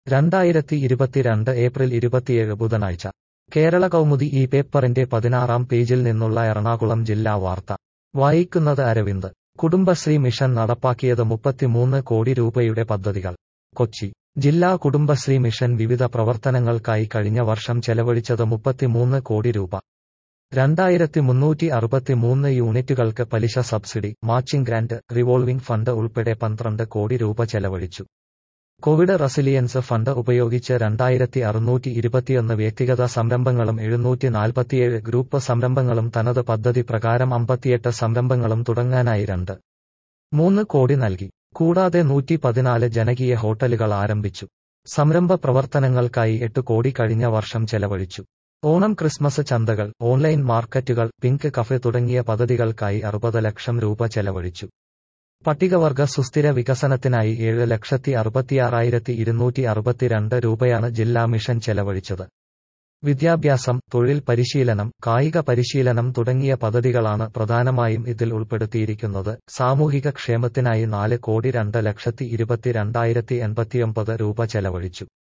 രണ്ടായിരത്തി ഇരുപത്തിരണ്ട് ഏപ്രിൽ ഇരുപത്തിയേഴ് ബുധനാഴ്ച കേരള കൗമുദി ഈ പേപ്പറിന്റെ പതിനാറാം പേജിൽ നിന്നുള്ള എറണാകുളം ജില്ലാ വാർത്ത വായിക്കുന്നത് അരവിന്ദ് കുടുംബശ്രീ മിഷൻ നടപ്പാക്കിയത് മുപ്പത്തിമൂന്ന് കോടി രൂപയുടെ പദ്ധതികൾ കൊച്ചി ജില്ലാ കുടുംബശ്രീ മിഷൻ വിവിധ പ്രവർത്തനങ്ങൾക്കായി കഴിഞ്ഞ വർഷം ചെലവഴിച്ചത് മുപ്പത്തിമൂന്ന് കോടി രൂപ രണ്ടായിരത്തി മുന്നൂറ്റി അറുപത്തിമൂന്ന് യൂണിറ്റുകൾക്ക് പലിശ subsidy matching grant revolving fund ഉൾപ്പെടെ പന്ത്രണ്ട് കോടി രൂപ ചെലവഴിച്ചു കോവിഡ് റെസിലിയൻസ് ഫണ്ട് ഉപയോഗിച്ച് രണ്ടായിരത്തി അറുന്നൂറ്റി ഇരുപത്തിയൊന്ന് വ്യക്തിഗത സംരംഭങ്ങളും എഴുന്നൂറ്റി നാൽപ്പത്തിയേഴ് ഗ്രൂപ്പ് സംരംഭങ്ങളും തനത് പദ്ധതി പ്രകാരം അമ്പത്തിയെട്ട് സംരംഭങ്ങളും തുടങ്ങാനായി രണ്ട് മൂന്ന് കോടി നൽകി കൂടാതെ നൂറ്റി പതിനാല് ജനകീയ ഹോട്ടലുകൾ ആരംഭിച്ചു സംരംഭ പ്രവർത്തനങ്ങൾക്കായി എട്ട് കോടി കഴിഞ്ഞ വർഷം ചെലവഴിച്ചു ഓണം ക്രിസ്മസ് ചന്തകൾ ഓൺലൈൻ മാർക്കറ്റുകൾ പിങ്ക് കഫെ തുടങ്ങിയ പദ്ധതികൾക്കായി അറുപത് ലക്ഷം രൂപ ചെലവഴിച്ചു പട്ടികവർഗ സുസ്ഥിര വികസനത്തിനായി ഏഴ് ലക്ഷത്തി അറുപത്തിയാറായിരത്തി ഇരുന്നൂറ്റി അറുപത്തിരണ്ട് രൂപയാണ് ജില്ലാ മിഷൻ ചെലവഴിച്ചത് വിദ്യാഭ്യാസം തൊഴിൽ പരിശീലനം കായിക പരിശീലനം തുടങ്ങിയ പദ്ധതികളാണ് പ്രധാനമായും ഇതിൽ ഉൾപ്പെടുത്തിയിരിക്കുന്നത് സാമൂഹിക ക്ഷേമത്തിനായി നാല് കോടി രണ്ട് ലക്ഷത്തി ഇരുപത്തിരണ്ടായിരത്തി എൺപത്തിയൊമ്പത് രൂപ ചെലവഴിച്ചു